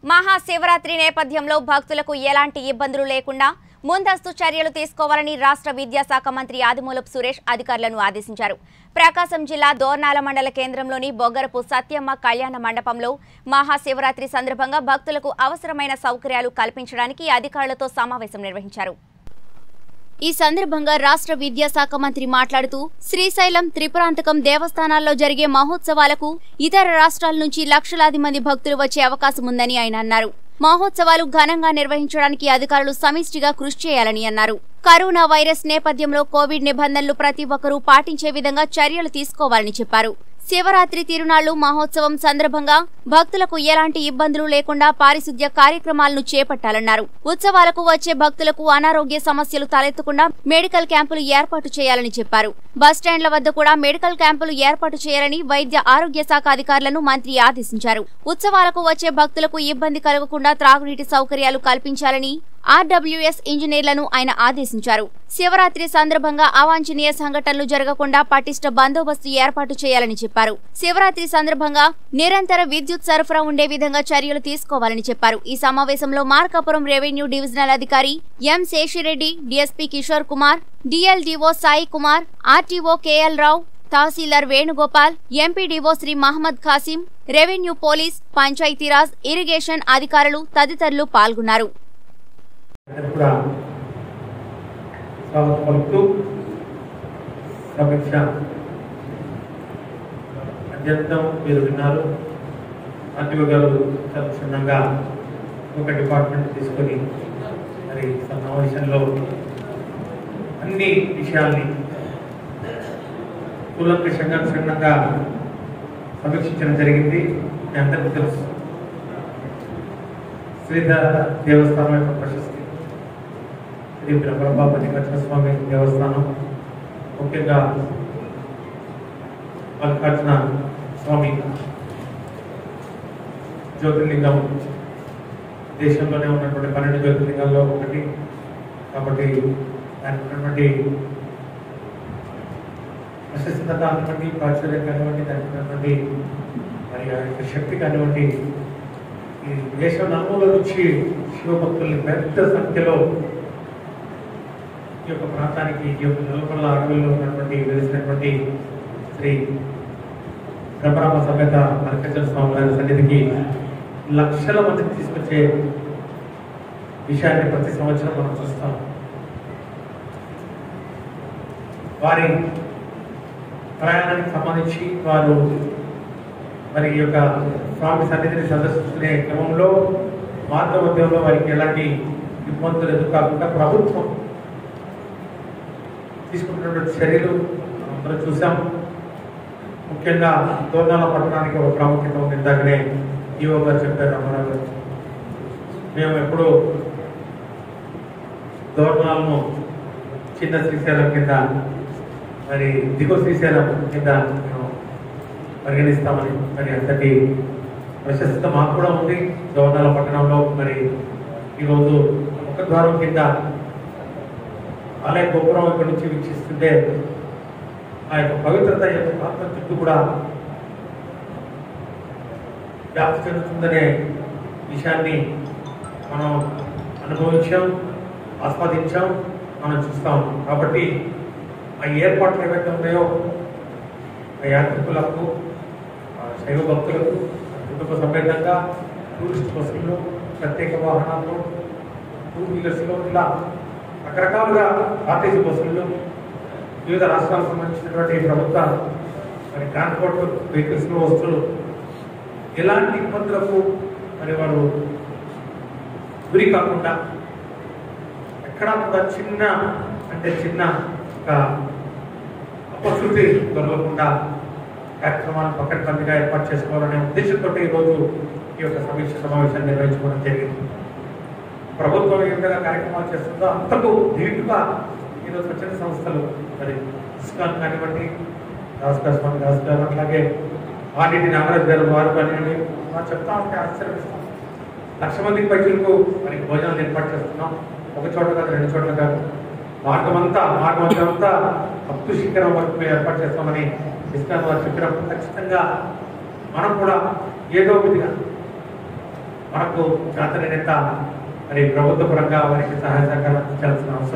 మహాశివరాత్రి నేపథ్యంలో భక్తులకు ఎలాంటి ఇబ్బందులు లేకుండా ముందస్తు చర్యలు తీసుకోవాలని రాష్ట్ర విద్యాశాఖ మంత్రి ఆదిమూలపు సురేష్ అధికారులను ఆదేశించారు ప్రకాశం జిల్లా దోర్నాల మండల కేంద్రంలోని బొగ్గరపు సత్యమ్మ కళ్యాణ మండపంలో మహాశివరాత్రి సందర్భంగా భక్తులకు అవసరమైన సౌకర్యాలు కల్పించడానికి అధికారులతో సమావేశం నిర్వహించారు ఈ సందర్భంగా రాష్ట్ర విద్యాశాఖ మంత్రి మాట్లాడుతూ శ్రీశైలం త్రిపురాంతకం దేవస్థానాల్లో జరిగే మహోత్సవాలకు ఇతర రాష్ట్రాల నుంచి లక్షలాది మంది భక్తులు వచ్చే అవకాశం ఉందని ఆయన అన్నారు మహోత్సవాలు ఘనంగా నిర్వహించడానికి అధికారులు సమిష్టిగా కృషి చేయాలని అన్నారు కరోనా వైరస్ నేపథ్యంలో కోవిడ్ నిబంధనలు ప్రతి ఒక్కరూ పాటించే విధంగా చర్యలు తీసుకోవాలని చెప్పారు శివరాత్రి తిరునాళ్లు మహోత్సవం సందర్భంగా భక్తులకు ఎలాంటి ఇబ్బందులు లేకుండా పారిశుద్ధ్య కార్యక్రమాలను చేపట్టాలన్నారు ఉత్సవాలకు వచ్చే భక్తులకు అనారోగ్య సమస్యలు తలెత్తకుండా మెడికల్ క్యాంపులు ఏర్పాటు చేయాలని చెప్పారు బస్టాండ్ల వద్ద కూడా మెడికల్ క్యాంపులు ఏర్పాటు చేయాలని వైద్య ఆరోగ్య శాఖ అధికారులను మంత్రి ఆదేశించారు ఉత్సవాలకు వచ్చే భక్తులకు ఇబ్బంది కలగకుండా త్రాగునీటి సౌకర్యాలు కల్పించాలని ఆర్డబ్ల్యూఎస్ ఇంజనీర్లను ఆయన ఆదేశించారు శివరాత్రి సందర్భంగా అవాంఛనీయ సంఘటనలు జరగకుండా పటిష్ట బందోబస్తు ఏర్పాటు చేయాలని చెప్పారు శివరాత్రి సందర్భంగా నిరంతర విద్యుత్ సరఫరా ఉండే విధంగా చర్యలు తీసుకోవాలని చెప్పారు ఈ సమావేశంలో మార్కాపురం రెవెన్యూ డివిజనల్ అధికారి M Seshi Reddy DSP Kishore Kumar DLDO Sai Kumar RTO K L Rao tahsildar Venugopal MPDO Sri Mohammed Khasim revenue police Panchayati Raj irrigation అధికారులు తదితరులు పాల్గొన్నారు అందరూ కూడా స్వాగతం పలుకుతూ సమీక్ష అత్యంతం మీరు విన్నారు ఆర్టీఓ గారు చాలా క్షుణ్ణంగా ఒక డిపార్ట్మెంట్ తీసుకొని మరి సమావేశంలో అన్ని విషయాల్ని కూలంకషంగా క్షుణ్ణంగా సమీక్షించడం జరిగింది మీ అందరికీ తెలుసు శ్రీధర దేవస్థానం యొక్క ప్రశస్తి శ్రీ బ్రహ్మబాపతి స్వామి దేవస్థానం ముఖ్యంగా మల్లికార్జున స్వామి జ్యోతిర్లింగం దేశంలోనే ఉన్నటువంటి పన్నెండు జ్యోతిర్లింగాల్లో ఒకటి కాబట్టి దానికి ఉన్నటువంటి ప్రశస్తత కానివ్వండి ప్రాచుర్యం కానివ్వండి దానికి ఉన్నటువంటి మరి ఆ యొక్క శక్తి కానివ్వండి ఈ దేశం నలుమూల నుంచి శివభక్తుల్ని పెద్ద సంఖ్యలో ఈ యొక్క ప్రాంతానికి ఈ యొక్క నల్గొండ అడవుల్లో ఉన్నటువంటి వెలిసినటువంటి శ్రీ బ్రహ్మరామ సమేత మల్లికార్జున స్వామి వారి సన్నిధికి లక్షల మందిని తీసుకొచ్చే విషయాన్ని ప్రతి సంవత్సరం మనం చూస్తాం వారి ప్రయాణానికి సంబంధించి వారు మరి ఈ యొక్క స్వామి సన్నిధిని సందర్శించుకునే క్రమంలో మార్గ మధ్యంలో వారికి ఎలాంటి ఇబ్బందులు ఎదురు కాకుండా ప్రభుత్వం తీసుకుంటున్నటువంటి చర్యలు మనం చూసాం ముఖ్యంగా దోర్నాల పట్టణానికి ఒక ప్రాముఖ్యత ఉంది ఇందాకనే ఈవో గారు చెప్పారు అమరావు గారు మేము ఎప్పుడు దోర్నాలను చిన్న శ్రీశైలం కింద మరి దిగువ శ్రీశైలం కింద మేము పరిగణిస్తామని మరి అంతటి ప్రశస్త మాకు కూడా ఉంది దోర్నాల పట్టణంలో మరి ఈరోజు ఒక ద్వారం కింద ఆలయ గోపురం ఇక్కడ నుంచి వీక్షిస్తుంటే ఆ యొక్క పవిత్రత యొక్క ప్రాంతం చుట్టూ కూడా వ్యాప్తి చెందుతుందనే విషయాన్ని మనం అనుభవించాం ఆస్వాదించాం మనం చూస్తాం కాబట్టి ఆ ఏర్పాట్లు ఏవైతే ఉన్నాయో ఆ యాత్రికులకు ఆ శైవ భక్తులకు కుటుంబ సమేతంగా టూరిస్ట్ బస్సుల్లో ప్రత్యేక వాహనాల్లో టూ వీలర్స్లో ఇలా రకరకాలుగా ఆర్టీసీ బస్సుల్లో వివిధ రాష్ట్రాలకు సంబంధించినటువంటి ప్రభుత్వ మరి ట్రాన్స్పోర్ట్ వెహికల్స్లో వస్తువులు ఎలాంటి ఇబ్బందులకు మరి వారు గురి కాకుండా ఎక్కడా కూడా చిన్న అంటే చిన్న ఒక అపశృతి దొరకకుండా కార్యక్రమాలను పక్కన ఏర్పాటు చేసుకోవాలనే ఉద్దేశంతో ఈరోజు ఈ యొక్క సమీక్ష సమావేశాన్ని నిర్వహించుకోవడం జరిగింది ప్రభుత్వం ఏ విధంగా కార్యక్రమాలు చేస్తుందో అంతకు ధీటుగా ఈరోజు స్వచ్ఛంద సంస్థలు మరి ఇస్కాన్ కానివ్వండి దాస్కర్ స్వామి దాస్ గారు అట్లాగే ఆర్డిటి నాగరాజ్ గారు వారు కానివ్వండి వారు చెప్తా ఉంటే ఆశ్చర్యపిస్తాం లక్ష మందికి పైచులకు మరి భోజనాలు ఏర్పాటు చేస్తున్నాం ఒక చోట కాదు రెండు చోట్ల కాదు మార్గం అంతా మార్గం అంతా అప్తు శిఖరం వరకు మేము ఏర్పాటు చేస్తామని ఇస్కాన్ వారు చెప్పినప్పుడు ఖచ్చితంగా మనం కూడా ఏదో విధిగా మనకు చేతనైనంత మరి ప్రభుత్వ పరంగా వారికి సహాయ సహకారం అందించాల్సిన అవసరం